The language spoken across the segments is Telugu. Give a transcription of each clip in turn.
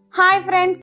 హాయ్ ఫ్రెండ్స్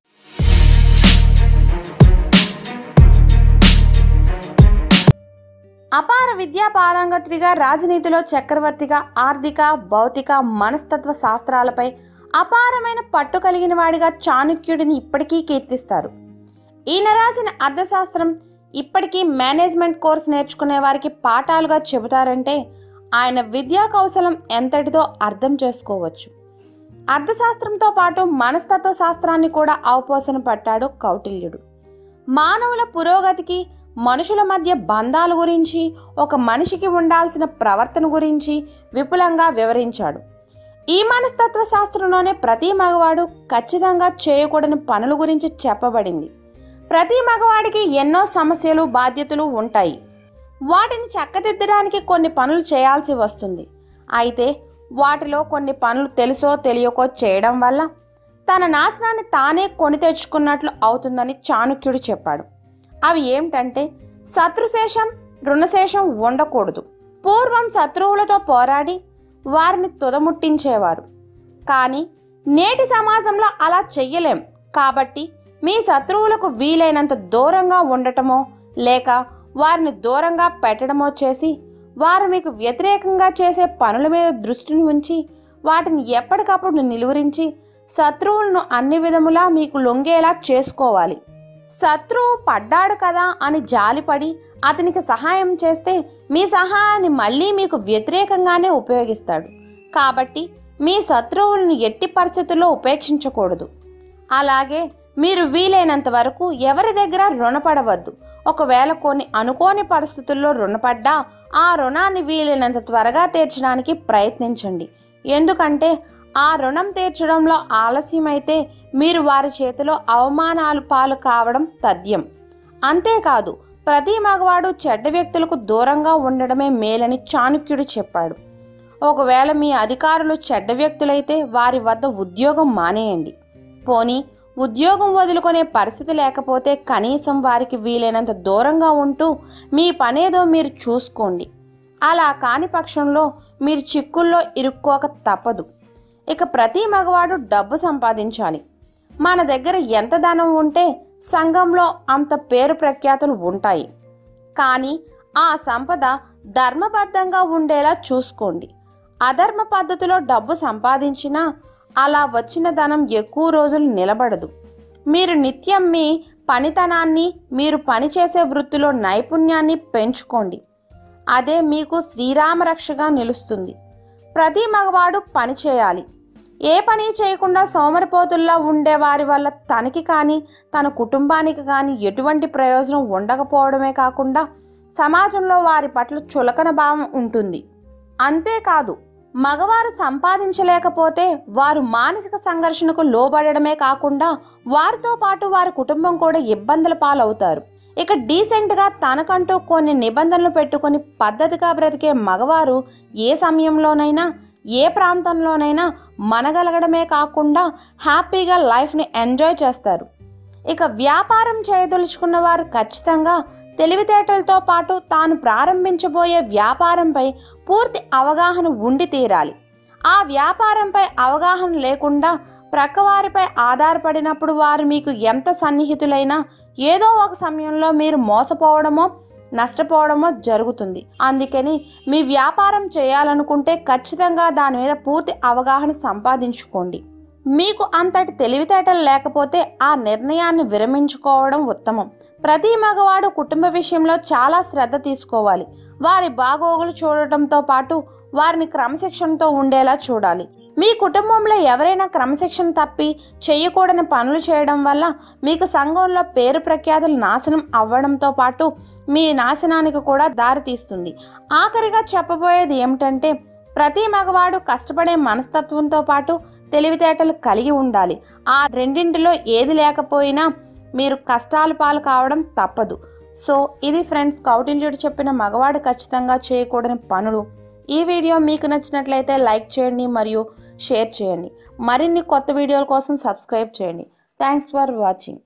అపార విద్యా పారంగతుడిగా రాజనీతిలో చక్రవర్తిగా ఆర్థిక భౌతిక మనస్తత్వ శాస్త్రాలపై అపారమైన పట్టు కలిగిన వాడిగా చాణక్యుడిని ఇప్పటికీ కీర్తిస్తారు ఈయన రాసిన అర్థశాస్త్రం ఇప్పటికీ మేనేజ్మెంట్ కోర్స్ నేర్చుకునే వారికి పాఠాలుగా చెబుతారంటే ఆయన విద్యా కౌశలం ఎంతటిదో అర్థం చేసుకోవచ్చు అర్థశాస్త్రంతో పాటు మనస్తత్వ శాస్త్రాన్ని కూడా అవపోసన పట్టాడు కౌటిల్యుడు మానవుల పురోగతికి మనుషుల మధ్య బంధాల గురించి ఒక మనిషికి ఉండాల్సిన ప్రవర్తన గురించి విపులంగా వివరించాడు ఈ మనస్తత్వ శాస్త్రంలోనే ప్రతి మగవాడు ఖచ్చితంగా చేయకూడని పనుల గురించి చెప్పబడింది ప్రతి మగవాడికి ఎన్నో సమస్యలు బాధ్యతలు ఉంటాయి వాటిని చక్కదిద్దడానికి కొన్ని పనులు చేయాల్సి వస్తుంది అయితే వాటిలో కొన్ని పనులు తెలుసో తెలియకో చేయడం వల్ల తన నాశనాన్ని తానే కొని తెచ్చుకున్నట్లు అవుతుందని చాణక్యుడు చెప్పాడు అవి ఏమిటంటే శత్రుశేషం రుణశేషం ఉండకూడదు పూర్వం శత్రువులతో పోరాడి వారిని తుదముట్టించేవారు కానీ నేటి సమాజంలో అలా చెయ్యలేం కాబట్టి మీ శత్రువులకు వీలైనంత దూరంగా ఉండటమో లేక వారిని దూరంగా పెట్టడమో చేసి వారు మీకు వ్యతిరేకంగా చేసే పనుల మీద దృష్టిని ఉంచి వాటిని ఎప్పటికప్పుడు నిలువరించి శత్రువులను అన్ని విధములా మీకు లొంగేలా చేసుకోవాలి శత్రువు పడ్డాడు కదా అని జాలిపడి అతనికి సహాయం చేస్తే మీ సహాయాన్ని మళ్ళీ మీకు వ్యతిరేకంగానే ఉపయోగిస్తాడు కాబట్టి మీ శత్రువులను ఎట్టి పరిస్థితుల్లో ఉపేక్షించకూడదు అలాగే మీరు వీలైనంత వరకు ఎవరి దగ్గర రుణపడవద్దు ఒకవేళ కొన్ని అనుకోని పరిస్థితుల్లో రుణపడ్డా ఆ రుణాన్ని వీలైనంత త్వరగా తీర్చడానికి ప్రయత్నించండి ఎందుకంటే ఆ రుణం తీర్చడంలో ఆలస్యమైతే మీరు వారి చేతిలో అవమానాలు పాలు కావడం తథ్యం అంతేకాదు ప్రతి మగవాడు చెడ్డ వ్యక్తులకు దూరంగా ఉండడమే మేలని చాణక్యుడు చెప్పాడు ఒకవేళ మీ అధికారులు చెడ్డ వ్యక్తులైతే వారి వద్ద ఉద్యోగం మానేయండి పోనీ ఉద్యోగం వదులుకునే పరిస్థితి లేకపోతే కనీసం వారికి వీలైనంత దూరంగా ఉంటూ మీ పనేదో మీరు చూసుకోండి అలా కాని పక్షంలో మీరు చిక్కుల్లో ఇరుక్కోక తప్పదు ఇక ప్రతి మగవాడు డబ్బు సంపాదించాలి మన దగ్గర ఎంత ధనం ఉంటే సంఘంలో అంత పేరు ప్రఖ్యాతులు ఉంటాయి కానీ ఆ సంపద ధర్మబద్ధంగా ఉండేలా చూసుకోండి అధర్మ పద్ధతిలో డబ్బు సంపాదించినా అలా వచ్చిన ధనం ఎక్కువ రోజులు నిలబడదు మీరు నిత్యం మీ పనితనాన్ని మీరు పనిచేసే వృత్తిలో నైపుణ్యాన్ని పెంచుకోండి అదే మీకు శ్రీరామరక్షగా నిలుస్తుంది ప్రతి మగవాడు పని చేయాలి ఏ పని చేయకుండా సోమరిపోతుల్లా ఉండే వారి వల్ల తనకి కానీ తన కుటుంబానికి కానీ ఎటువంటి ప్రయోజనం ఉండకపోవడమే కాకుండా సమాజంలో వారి పట్ల చులకన భావం ఉంటుంది అంతేకాదు మగవారు సంపాదించలేకపోతే వారు మానసిక సంఘర్షణకు లోబడమే కాకుండా వారితో పాటు వారి కుటుంబం కూడా ఇబ్బందుల పాలవుతారు ఇక డీసెంట్గా తనకంటూ కొన్ని నిబంధనలు పెట్టుకొని పద్ధతిగా బ్రతికే మగవారు ఏ సమయంలోనైనా ఏ ప్రాంతంలోనైనా మనగలగడమే కాకుండా హ్యాపీగా లైఫ్ని ఎంజాయ్ చేస్తారు ఇక వ్యాపారం చేయదలుచుకున్న వారు ఖచ్చితంగా తెలివితేటలతో పాటు తాను ప్రారంభించబోయే వ్యాపారంపై పూర్తి అవగాహన ఉండి తీరాలి ఆ వ్యాపారంపై అవగాహన లేకుండా ప్రక్కవారిపై ఆధారపడినప్పుడు వారు మీకు ఎంత సన్నిహితులైనా ఏదో ఒక సమయంలో మీరు మోసపోవడమో నష్టపోవడమో జరుగుతుంది అందుకని మీ వ్యాపారం చేయాలనుకుంటే ఖచ్చితంగా దాని మీద పూర్తి అవగాహన సంపాదించుకోండి మీకు అంతటి తెలివితేటలు లేకపోతే ఆ నిర్ణయాన్ని విరమించుకోవడం ఉత్తమం ప్రతి మగవాడు కుటుంబ విషయంలో చాలా శ్రద్ధ తీసుకోవాలి వారి బాగోగులు చూడటంతో పాటు వారిని క్రమశిక్షణతో ఉండేలా చూడాలి మీ కుటుంబంలో ఎవరైనా క్రమశిక్షణ తప్పి చేయకూడని పనులు చేయడం వల్ల మీకు సంఘంలో పేరు ప్రఖ్యాతులు నాశనం అవ్వడంతో పాటు మీ నాశనానికి కూడా దారితీస్తుంది ఆఖరిగా చెప్పబోయేది ఏమిటంటే ప్రతి మగవాడు కష్టపడే మనస్తత్వంతో పాటు తెలివితేటలు కలిగి ఉండాలి ఆ రెండింటిలో ఏది లేకపోయినా మీరు కష్టాల పాలు కావడం తప్పదు సో ఇది ఫ్రెండ్స్ కౌటిల్యుడు చెప్పిన మగవాడు ఖచ్చితంగా చేయకూడని పనులు ఈ వీడియో మీకు నచ్చినట్లయితే లైక్ చేయండి మరియు షేర్ చేయండి మరిన్ని కొత్త వీడియోల కోసం సబ్స్క్రైబ్ చేయండి థ్యాంక్స్ ఫర్ వాచింగ్